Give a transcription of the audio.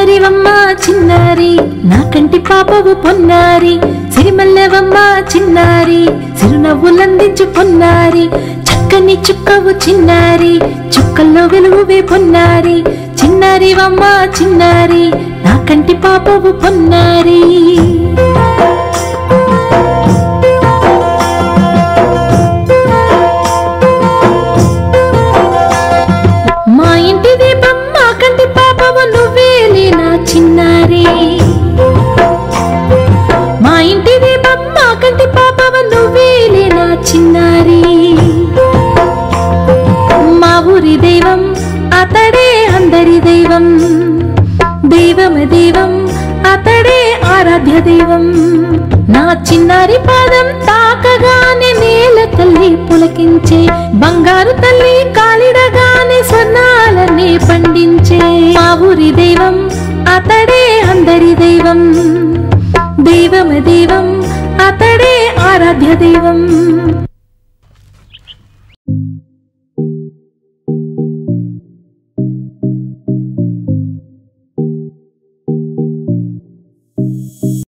చిన్నారివమ్మ చిన్నారి నా కంటి పాపవు పొన్నారి సిరిమల్లెవమ్మ చిన్నారి సిరునవ్వులందించు పొన్నారి చక్కని చుక్కవు చిన్నారి చుక్కల్లో వెలుగువే పొన్నారి చిన్నారివమ్మ చిన్నారి నా కంటి పాపవు పొన్నారి మా ఇంటి దీపం మా కంటి పాపవు నువ్వేలే నా చిన్నారి మా ఇంటి దీపం మా కంటి పాపవు నువ్వేలే నా చిన్నారి మా ఊరి దైవం అతడే అందరి దైవం దైవమ దైవం అతడే ఆరాధ్య దైవం నా చిన్నారి పాదం తాకగానే నేల తల్లి పులకించే బంగారు తల్లి కాలిడగానే స్వర్ణాలనే పండించే మా ఊరి దైవం అతడే అందరి దైవం దైవమ దైవం అతడే ఆరాధ్య దైవం